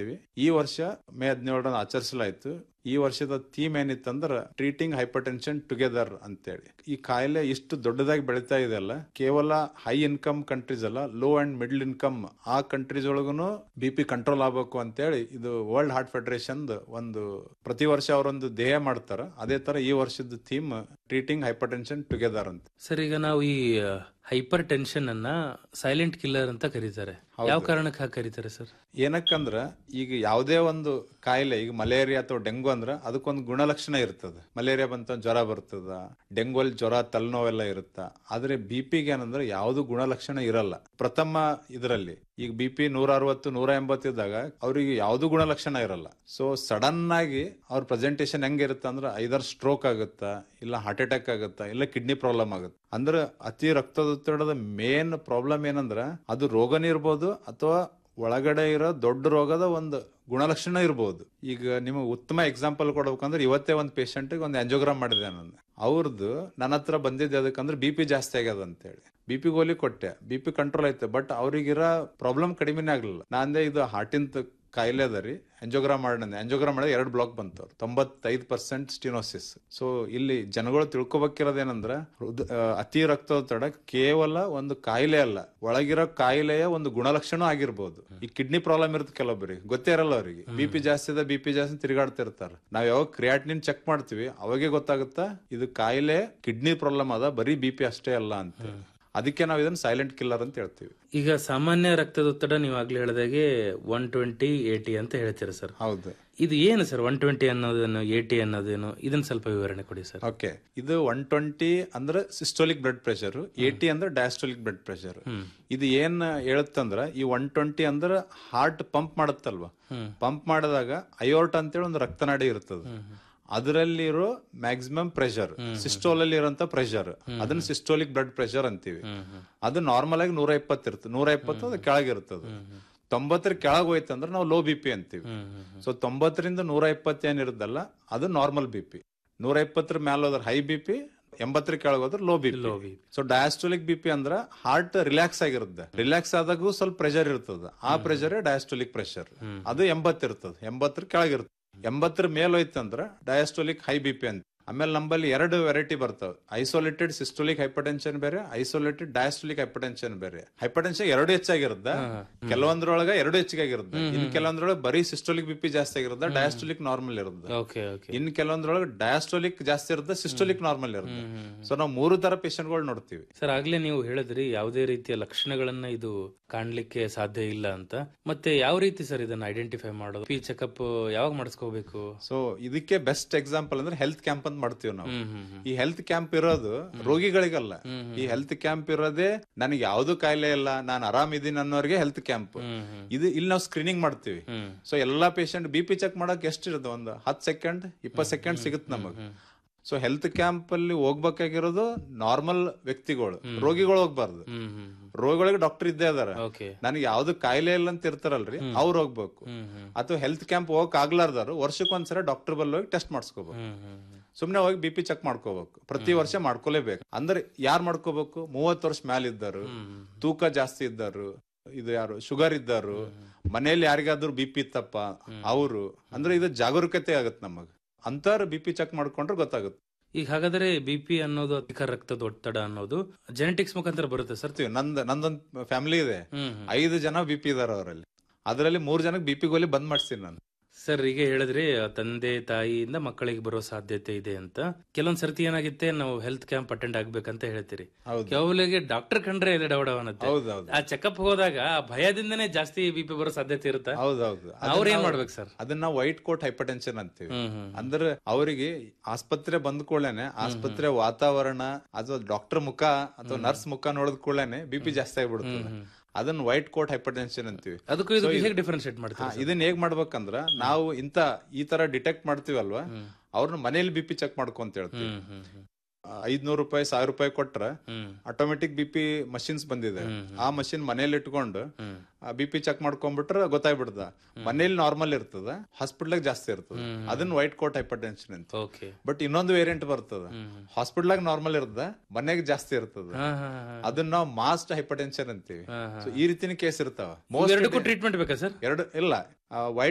ಆಚರಿಸ್ತೀವಿ ಈ ವರ್ಷ ಮೇ ಹದಿನೇಳರಂದು ಆಚರಿಸಲಾಯ್ತು ಈ ವರ್ಷದ ಥೀಮ್ ಏನಿತ್ತಂದ್ರ ಟ್ರೀಟಿಂಗ್ ಹೈಪರ್ ಟೆನ್ಷನ್ ಟುಗೆದರ್ ಅಂತೇಳಿ ಈ ಕಾಯಿಲೆ ಇಷ್ಟು ದೊಡ್ಡದಾಗಿ ಬೆಳೀತಾ ಇದೆ ಅಲ್ಲ ಕೇವಲ ಹೈ ಇನ್ಕಮ್ ಕಂಟ್ರೀಸ್ ಅಲ್ಲ ಲೋ ಅಂಡ್ ಮಿಡ್ಲ್ ಇನ್ಕಮ್ ಆ ಕಂಟ್ರೀಸ್ ಒಳಗೂ ಬಿ ಪಿ ಕಂಟ್ರೋಲ್ ಆಗಬೇಕು ಅಂತೇಳಿ ಇದು ವರ್ಲ್ಡ್ ಹಾರ್ಟ್ ಫೆಡರೇಷನ್ ಒಂದು ಪ್ರತಿ ವರ್ಷ ಅವರೊಂದು ದೇಹ ಮಾಡ್ತಾರ ಅದೇ ತರ ಈ ವರ್ಷದ theme treating hyper tension together ಅಂತ ಸರ್ ಈಗ ನಾವು ಈ ಹೈಪರ್ ಟೆನ್ಷನ್ ಅನ್ನ ಸೈಲೆಂಟ್ ಕಿಲ್ಲರ್ ಅಂತ ಕರೀತಾರೆ ಯಾವ ಕಾರಣಕ್ಕೆ ಹಾಗೆ ಕರೀತಾರೆ ಸರ್ ಏನಕ್ಕಂದ್ರ ಈಗ ಯಾವುದೇ ಒಂದು ಕಾಯಿಲೆ ಈಗ ಮಲೇರಿಯಾ ಅಥವಾ ಡೆಂಗು ಅಂದ್ರ ಅದಕ್ಕೊಂದು ಗುಣಲಕ್ಷಣ ಇರ್ತದ ಮಲೇರಿಯಾ ಬಂತ ಜ್ವರ ಬರ್ತದ ಡೆಂಗು ಅಲ್ಲಿ ಜ್ವರ ತಲೆನೋವೆಲ್ಲ ಇರುತ್ತ ಆದ್ರೆ ಬಿ ಪಿಗೆ ಏನಂದ್ರೆ ಯಾವ್ದು ಗುಣಲಕ್ಷಣ ಇರಲ್ಲ ಪ್ರಥಮ ಇದರಲ್ಲಿ ಈಗ ಬಿ ಪಿ ನೂರ ಅರವತ್ತು ನೂರ ಎಂಬತ್ತಿದ್ದಾಗ ಅವ್ರಿಗೆ ಯಾವ್ದು ಗುಣಲಕ್ಷಣ ಇರಲ್ಲ ಸೊ ಸಡನ್ ಆಗಿ ಅವ್ರ ಪ್ರೆಸೆಂಟೇಶನ್ ಹೆಂಗಿರುತ್ತೆ ಅಂದ್ರೆ ಐದಾರು ಸ್ಟ್ರೋಕ್ ಆಗುತ್ತಾ ಇಲ್ಲ ಹಾರ್ಟ್ ಅಟ್ಯಾಕ್ ಆಗುತ್ತಾ ಇಲ್ಲ ಕಿಡ್ನಿ ಪ್ರಾಬ್ಲಮ್ ಆಗುತ್ತೆ ಅಂದ್ರೆ ಅತಿ ರಕ್ತದೊತ್ತಡದ ಮೇನ್ ಪ್ರಾಬ್ಲಮ್ ಏನಂದ್ರ ಅದು ರೋಗನೇ ಇರ್ಬೋದು ಅಥವಾ ಒಳಗಡೆ ಇರೋ ದೊಡ್ಡ ರೋಗದ ಒಂದು ಗುಣಲಕ್ಷಣ ಇರ್ಬೋದು ಈಗ ನಿಮಗೆ ಉತ್ತಮ ಎಕ್ಸಾಂಪಲ್ ಕೊಡ್ಬೇಕಂದ್ರೆ ಇವತ್ತೇ ಒಂದು ಪೇಷಂಟ್ಗೆ ಒಂದು ಆಂಜೋಗ್ರಾಮ್ ಮಾಡಿದೆ ನಾನು ಅವ್ರದ್ದು ನನ್ನ ಹತ್ರ ಬಂದಿದ್ದೆ ಅದಕ್ಕಂದ್ರೆ ಬಿ ಪಿ ಜಾಸ್ತಿ ಆಗ್ಯದ ಅಂತೇಳಿ ಬಿ ಪಿ ಗೋಲಿ ಕೊಟ್ಟೆ ಬಿ ಪಿ ಕಂಟ್ರೋಲ್ ಐತೆ ಬಟ್ ಅವ್ರಿಗಿರೋ ಪ್ರಾಬ್ಲಮ್ ಕಡಿಮೆನೇ ಆಗ್ಲಿಲ್ಲ ನಾಂದೆ ಇದು ಹಾರ್ಟಿಂದ ಕಾಯಿಲೆ ಅದ ರೀ ಎಂಜೋಗ್ರಾಮ್ ಮಾಡಿದೆ ಎಂಜೋಗ್ರಾಮ್ ಮಾಡಿದ್ರೆ ಎರಡು ಬ್ಲಾಕ್ ಬಂತು ತೊಂಬತ್ತೈದು ಪರ್ಸೆಂಟ್ ಸ್ಟಿನೋಸಿಸ್ ಸೊ ಇಲ್ಲಿ ಜನಗಳು ತಿಳ್ಕೊಬೇಕಿರೋದೇನಂದ್ರ ಹೃದ- ಆ, ಅತಿ ರಕ್ತದೊತ್ತಡ ಕೇವಲ ಒಂದು ಕಾಯಿಲೆ ಅಲ್ಲ ಒಳಗಿರೋ ಕಾಯಿಲೆಯ ಒಂದು ಗುಣಲಕ್ಷಣ ಆಗಿರ್ಬೋದು ಈ ಕಿಡ್ನಿ ಪ್ರಾಬ್ಲಮ್ ಇರುತ್ತೆ ಕೆಲವೊಬ್ಬರಿಗೆ ಗೊತ್ತೇ ಇರಲ್ಲ ಅವರಿಗೆ ಬಿ ಪಿ ಜಾಸ್ತಿ ಇದೆ ಬಿ ಪಿ ಜಾಸ್ತಿ ತಿರುಗಾಡ್ತಿರ್ತಾರೆ ನಾವ್ ಯಾವಾಗ ಕ್ರಿಯಾಟಿನಿನ್ ಚೆಕ್ ಮಾಡ್ತೀವಿ ಅವಾಗೆ ಗೊತ್ತಾಗುತ್ತಾ ಇದು ಕಾಯಿಲೆ ಕಿಡ್ನಿ ಪ್ರಾಬ್ಲಮ್ ಅದ ಬರೀ ಬಿ ಪಿ ಅಷ್ಟೇ ಅಲ್ಲ ಅಂತ ಅದಕ್ಕೆ ನಾವು ಇದನ್ನ ಸೈಲೆಂಟ್ ಕಿಲ್ಲರ್ ಅಂತ ಹೇಳ್ತೀವಿ ಈಗ ಸಾಮಾನ್ಯ ರಕ್ತದೊತ್ತಡ ನೀವು ಆಗ್ಲೇ ಹೇಳಿದಾಗೆ ಒನ್ ಟ್ವೆಂಟಿ ಏಟಿ ಅಂತ ಹೇಳ್ತೀರಾ ಸರ್ ಹೌದು ಇದು ಏನು ಸರ್ ಒನ್ ಟ್ವೆಂಟಿ ಅನ್ನೋದೇನು ಏಟಿ ಅನ್ನೋದೇನು ಇದನ್ನ ಸ್ವಲ್ಪ ವಿವರಣೆ ಕೊಡಿ ಸರ್ ಓಕೆ ಇದು ಒನ್ ಟ್ವೆಂಟಿ ಅಂದ್ರೆ ಸಿಸ್ಟೋಲಿಕ್ ಬ್ಲಡ್ ಪ್ರೆಷರ್ ಏಟಿ ಅಂದ್ರೆ ಡಯಾಸ್ಟೋಲಿಕ್ ಬ್ಲಡ್ ಪ್ರೆಷರ್ ಇದು ಏನ್ ಹೇಳುತ್ತಂದ್ರ ಈ ಒನ್ ಟ್ವೆಂಟಿ ಅಂದ್ರೆ ಹಾರ್ಟ್ ಪಂಪ್ ಮಾಡುತ್ತಲ್ವಾ ಪಂಪ್ ಮಾಡಿದಾಗ ಅಯೋರ್ಟ್ ಅಂತೇಳಿ ಒಂದು ರಕ್ತನಾಡಿ ಇರ್ತದೆ ಅದರಲ್ಲಿರೋ ಮ್ಯಾಕ್ಸಿಮಮ್ ಪ್ರೆಷರ್ ಸಿಸ್ಟೋಲ್ ಅಲ್ಲಿ ಇರೋಂತ ಪ್ರೆಷರ್ ಅದನ್ನ ಸಿಸ್ಟೋಲಿಕ್ ಬ್ಲಡ್ ಪ್ರೆಷರ್ ಅಂತೀವಿ ಅದು ನಾರ್ಮಲ್ ಆಗಿ ನೂರ ಇಪ್ಪತ್ತು ಇರ್ತದೆ ನೂರ ಇಪ್ಪತ್ತು ಅದು ಕೆಳಗಿರ್ತದೆ ತೊಂಬತ್ತರ ಕೆಳಗೆ ಹೋಯ್ತಂದ್ರೆ ನಾವು ಲೋ ಬಿ ಪಿ ಅಂತೀವಿ ಸೊ ತೊಂಬತ್ತರಿಂದ ನೂರ ಇಪ್ಪತ್ತು ಏನಿರುತ್ತಲ್ಲ ಅದು ನಾರ್ಮಲ್ ಬಿ ಪಿ ನೂರ ಇಪ್ಪತ್ತರ ಮೇಲೆ ಹೋದ್ರೆ ಹೈ ಬಿ ಪಿ ಎಂಬತ್ತರ ಕೆಳಗೆ ಹೋದ್ರೆ low B P so diastolic B P ಅಂದ್ರೆ ಹಾರ್ಟ್ ರಿಲ್ಯಾಕ್ಸ್ ಆಗಿರುತ್ತೆ ರಿಲ್ಯಾಕ್ಸ್ ಆದಾಗೂ ಸ್ವಲ್ಪ ಪ್ರೆಷರ್ ಇರ್ತದೆ ಆ ಪ್ರೆಷರ್ ಡಯಾಸ್ಟೋಲಿಕ್ ಪ್ರೆಷರ್ ಅದು ಎಂಬತ್ ಇರ್ತದೆ ಎಂಬತ್ತರ ಕೆಳಗಿರ್ತದೆ ಎಂಬತ್ತರ ಮೇಲ್ ಹೋಯ್ತಂದ್ರ ಡಯಾಸ್ಟೋಲಿಕ್ ಹೈ ಬಿ ಪಿ ಅಂತ ಆಮೇಲೆ ನಮ್ಮಲ್ಲಿ ಎರಡು ವೆರೈಟಿ ಬರ್ತವೆ ಐಸೋಲೇಟೆಡ್ ಸಿಸ್ಟೋಲಿಕ್ ಹೈಪರ್ಟೆನ್ಷನ್ ಬೇರೆ ಐಸೋಲೇಟೆಡ್ ಡಯಾಸ್ಟೋಲಿಕ್ ಹೈಪರ್ಟೆನ್ಷನ್ ಬೇರೆ ಹೈಪರ್ಟೆನ್ಷನ್ ಎರಡು ಹೆಚ್ಚಾಗಿರುತ್ತೆ ಕೆಲವೊಂದ್ರೊಳಗ ಎರಡು ಹೆಚ್ಚಿಗಾಗಿರುತ್ತೆ ಇನ್ ಕೆಲವೊಂದ್ರೊಳಗೆ ಬರೀ ಸಿಸ್ಟೋಲಿಕ್ ಬಿ ಪಿ ಜಾಸ್ತಿ ಆಗಿರುತ್ತೆ ಡಯಾಸ್ಟೋಲಿಕ್ ನಾರ್ಮಲ್ ಇರುತ್ತೆ ಓಕೆ ಓಕೆ ಇನ್ ಕೆಲವೊಂದ್ರೊಳಗೆ ಡಯಾಸ್ಟೋಲಿಕ್ ಜಾಸ್ತಿ ಇರುತ್ತೆ ಸಿಸ್ಟೋಲಿಕ್ ನಾರ್ಮಲ್ ಇರುತ್ತೆ ಸೊ ನಾವು ಮೂರು ತರ ಪೇಷಂಟ್ಗಳು ನೋಡ್ತೀವಿ ಸರ್ ಆಗ್ಲೇ ನೀವು ಹೇಳಿದ್ರಿ ಯಾವುದೇ ರೀತಿಯ ಲಕ್ಷಣಗಳನ್ನ ಇದು ಕಾಣ್ಲಿಕ್ಕೆ ಸಾಧ್ಯ ಇಲ್ಲ ಅಂತ ಮತ್ತೆ ಯಾವ ರೀತಿ ಸರ್ ಇದನ್ನ ಐಡೆಂಟಿಫೈ ಮಾಡೋದು ಪಿ ಚೆಕಪ್ ಯಾವಾಗ ಮಾಡಿಸ್ಕೋಬೇಕು ಸೊ ಇದಕ್ಕೆ ಬೆಸ್ಟ್ ಎಕ್ಸಾಂಪಲ್ ಅಂದ್ರೆ ಹೆಲ್ತ್ ಕ್ಯಾಂಪ್ ಅಂತ ಮಾಡ್ತೀವಿ ನಾವು ಈ ಹೆಲ್ತ್ ಕ್ಯಾಂಪ್ ಇರೋದು ರೋಗಿಗಳಿಗಲ್ಲ ಈ ಹೆಲ್ತ್ ಕ್ಯಾಂಪ್ ಇರೋದೇ ನನಗೆ ಯಾವ್ದು ಕಾಯಿಲೆ ಇಲ್ಲ ನಾನು ಆರಾಮ್ ಇದೀನಿ ಅನ್ನೋರಿಗೆ ಹೆಲ್ತ್ ಕ್ಯಾಂಪ್ ಇದು ಇಲ್ಲಿ ನಾವು ಸ್ಕ್ರೀನಿಂಗ್ ಮಾಡ್ತೀವಿ ಸೊ ಎಲ್ಲಾ ಪೇಷಂಟ್ ಬಿ ಪಿ ಚೆಕ್ ಮಾಡಕ್ ಎಷ್ಟು ಇರುತ್ತೆ ಒಂದು ಹತ್ತು ಸೆಕೆಂಡ್ ಇಪ್ಪತ್ತು ಸೆಕೆಂಡ್ ಸಿಗುತ್ತೆ ನಮಗೆ ಸೊ ಹೆಲ್ತ್ ಕ್ಯಾಂಪ್ ಅಲ್ಲಿ ಹೋಗ್ಬೇಕಾಗಿರೋದು ನಾರ್ಮಲ್ ವ್ಯಕ್ತಿಗಳು ರೋಗಿಗಳು ಹೋಗ್ಬಾರ್ದು ರೋಗಿಗಳಿಗೆ ಡಾಕ್ಟರ್ ಇದ್ದೇ ಅದಾರ ಓಕೆ ನನಗೆ ಯಾವ್ದು ಕಾಯಿಲೆ ಇಲ್ಲ ಅಂತ ಇರ್ತಾರಲ್ರಿ ಅವ್ರು ಹೋಗ್ಬೇಕು ಅಥವಾ ಹೆಲ್ತ್ ಕ್ಯಾಂಪ್ ಹೋಗಕ್ ಆಗ್ಲಾರ್ದಾರು ವರ್ಷಕ್ಕೆ ಒಂದ್ಸಲ ಡಾಕ್ಟರ್ ಬಲ್ಲಿ ಹೋಗಿ ಟೆಸ್ಟ್ ಮಾಡಿಸ್ಕೋಬೇಕು ಸುಮ್ನೆ ಹೋಗಿ ಬಿ ಪಿ ಚೆಕ್ ಮಾಡ್ಕೋಬೇಕು ಪ್ರತಿ ವರ್ಷ ಮಾಡ್ಕೊಲೇಬೇಕು ಅಂದ್ರೆ ಯಾರು ಮಾಡ್ಕೋಬೇಕು ಮೂವತ್ತು ವರ್ಷ ಮ್ಯಾಲ ಇದ್ದಾರು ತೂಕ ಜಾಸ್ತಿ ಇದ್ದಾರು ಇದು ಯಾರು ಶುಗರ್ ಇದ್ದಾರು ಮನೇಲಿ ಯಾರಿಗಾದ್ರೂ ಬಿ ಪಿ ಇತ್ತಪ್ಪ ಅವರು ಅಂದ್ರೆ ಇದು ಜಾಗರೂಕತೆ ಆಗತ್ತೆ ನಮಗ್ ಅಂತಾರ ಬಿ ಪಿ ಚೆಕ್ ಮಾಡ್ಕೊಂಡ್ರೆ ಗೊತ್ತಾಗುತ್ತೆ ಈಗ ಹಾಗಾದ್ರೆ ಬಿ ಪಿ ಅನ್ನೋದು ಅಧಿಕ ರಕ್ತದ ಒತ್ತಡ ಅನ್ನೋದು ಜೆನೆಟಿಕ್ಸ್ ಮುಖಾಂತರ ಬರುತ್ತೆ ಸರ್ ಇರ್ತೀವಿ ನಂದ್ ನಂದೊಂದ್ ಫ್ಯಾಮಿಲಿ ಇದೆ ಐದು ಜನ ಬಿ ಪಿ ಇದಾರ ಅವರಲ್ಲಿ ಅದರಲ್ಲಿ ಮೂರ್ ಜನಕ್ಕೆ ಬಿ ಪಿ ಗೋಲಿ ಬಂದ್ ಮಾಡ್ತೀನಿ ನಾನು ಸರ್ ಈಗ ಹೇಳಿದ್ರಿ ತಂದೆ ತಾಯಿಯಿಂದ ಮಕ್ಕಳಿಗೆ ಬರೋ ಸಾಧ್ಯತೆ ಇದೆ ಅಂತ ಕೆಲವೊಂದ್ ಸರ್ತಿ ಏನಾಗುತ್ತೆ ನಾವು ಹೆಲ್ತ್ ಕ್ಯಾಂಪ್ ಅಟೆಂಡ್ ಆಗ್ಬೇಕಂತ ಹೇಳ್ತೀರಿ ಹೌದು. ಕೆಲವರಿಗೆ ಡಾಕ್ಟರ್ ಕಂಡ್ರೆ ಇದೆ ಡವಡವನತ್ತೆ ಹೌದೌದು ಆ ಚೆಕಪ್ ಹೋದಾಗ ಆ ಭಯದಿಂದನೇ ಜಾಸ್ತಿ ಬಿ ಪಿ ಬರೋ ಸಾಧ್ಯತೆ ಇರುತ್ತಾ ಹೌದೌದು ಅವ್ರ ಏನ್ ಮಾಡ್ಬೇಕು ಸರ್ ಅದನ್ನ ವೈಟ್ ಕೋಟ್ ಹೈಪರ್ಟೆನ್ಷನ್ ಅಂತೀವಿ ಹ್ಮ್ ಹ್ಮ್ ಅಂದ್ರೆ ಅವರಿಗೆ ಆಸ್ಪತ್ರೆ ಬಂದ ಕೂಡಲೇನೆ ಆಸ್ಪತ್ರೆ ವಾತಾವರಣ ಅಥವಾ ಡಾಕ್ಟರ್ ಮುಖ ಅಥವಾ ನರ್ಸ್ ಮುಖ ನೋಡಿದ ಕೂಡಲೇನೆ ಬಿ ಪಿ ಜಾಸ್ತಿ ಆಗ್ಬಿಡುತ್ತೆ ಅದನ್ನ ವೈಟ್ ಕೋಟ್ ಹೈಪರ್ಟೆನ್ಷನ್ ಅಂತೀವಿ ಅದಕ್ಕೂ ಇದು ಹೇಗೆ ಡಿಫ್ರೆನ್ಶಿಯೇಟ್ ಹಾ, ಮಾಡ್ತೀರಾ ಇದನ್ನ ಹೇಗ್ ಮಾಡ್ಬೇಕಂದ್ರ ನಾವು ಇಂತ ಈ ತರ ಡಿಟೆಕ್ಟ್ ಮಾಡ್ತೀವಲ್ವಾ ಅವ್ರನ್ನ ಮನೇಲಿ ಬಿ ಪಿ ಚೆಕ್ ಮಾಡ್ಕೊಂತ ಹೇಳ್ತೀವಿ ಹ್ಮ್ ಹ್ಮ್ ಹ್ಮ್ ಐದ್ನೂರು ರೂಪಾಯಿ ಸಾವಿರ ರೂಪಾಯಿ ಕೊಟ್ರ ಹ್ಮ್ ಆಟೋಮೆಟಿಕ್ ಬಿ ಪಿ ಮಷಿನ್ಸ್ ಬಂದಿದೆ ಆ ಮಷಿನ್ ಮನೇಲಿ ಇಟ್ಕೊಂಡು ಹ್ಮ್. ಬಿ ಪಿ ಚೆಕ್ ಮಾಡ್ಕೊಂಡ್ಬಿಟ್ರೆ ಗೊತ್ತಾಗ್ಬಿಡ್ದ ಮನೇಲಿ ನಾರ್ಮಲ್ ಇರ್ತದ ಹಾಸ್ಪಿಟ್ಲಾಗ ಜಾಸ್ತಿ ಇರ್ತದ ಅದನ್ನ ವೈಟ್ ಕೋಟ್ ಹೈಪರ್ಟೆನ್ಷನ್ ಅಂತ ಓಕೆ ಬಟ್ ಇನ್ನೊಂದು ವೇರಿಯಂಟ್ ಬರ್ತದ ಹಾಸ್ಪಿಟ್ಲಾಗ ನಾರ್ಮಲ್ ಇರ್ತದ ಮನೆಗೆ ಜಾಸ್ತಿ ಇರ್ತದ ಹಾ ಹಾ ಹಾ ಅದನ್ನ ನಾವು ಮಾಸ್ಟ್ ಹೈಪರ್ಟೆನ್ಷನ್ ಅಂತೀವಿ ಹಾ, ಹಾ. ಸೊ ಈ ರೀತಿನ ಕೇಸ್ ಇರ್ತಾವ ಮೋಸ್ಟ್ ಎರಡಕ್ಕೂ ಟ್ರೀಟ್ಮೆಂಟ್ ಬೇಕಾ ಸರ್ ಎರಡು ಇಲ್ಲ ವೈಟ್